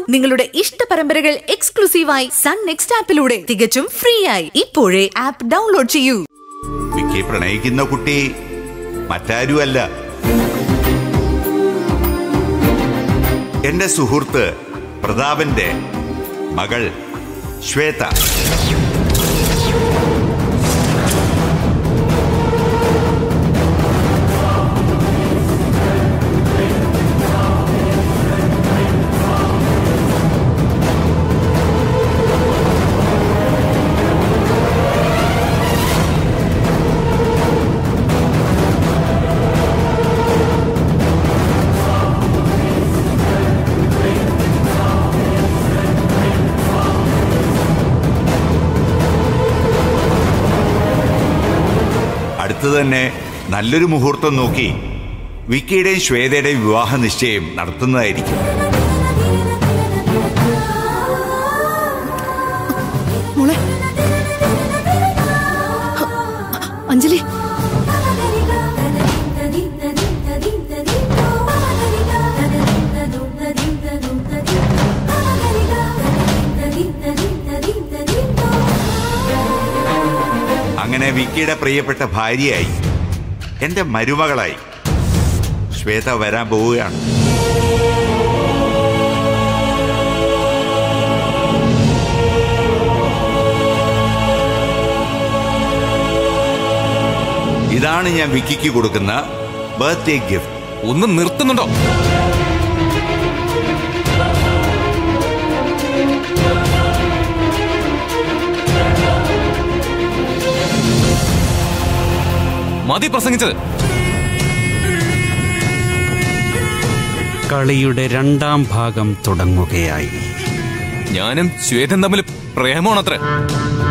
നിങ്ങളുടെ ഇഷ്ട പരമ്പരകൾ എക്സ്ക്ലൂസീവായി സൺ നെക്സ്റ്റ് ആപ്പിലൂടെ തികച്ചും ഫ്രീ ആയി ഇപ്പോഴേ ആപ്പ് ഡൗൺലോഡ് ചെയ്യൂ വിക്കി പ്രണയിക്കുന്ന കുട്ടി മറ്റാരുമല്ല എന്റെ സുഹൃത്ത് പ്രതാപന്റെ മകൾ ശ്വേത അടുത്തു തന്നെ നല്ലൊരു മുഹൂർത്തം നോക്കി വിക്കിയുടെയും ശ്വേതയുടെയും വിവാഹ നിശ്ചയം നടത്തുന്നതായിരിക്കും മോളെ അഞ്ജലി അങ്ങനെ വിക്കിയുടെ പ്രിയപ്പെട്ട ഭാര്യയായി എന്റെ മരുമകളായി ശ്വേത വരാൻ പോവുകയാണ് ഇതാണ് ഞാൻ വിക്കിക്ക് കൊടുക്കുന്ന ബർത്ത്ഡേ ഗിഫ്റ്റ് ഒന്ന് നിർത്തുന്നുണ്ടോ മതി പ്രസംഗിച്ചത് കളിയുടെ രണ്ടാം ഭാഗം തുടങ്ങുകയായി ഞാനും ശ്വേതൻ തമ്മിൽ പ്രേമമാണത്രേ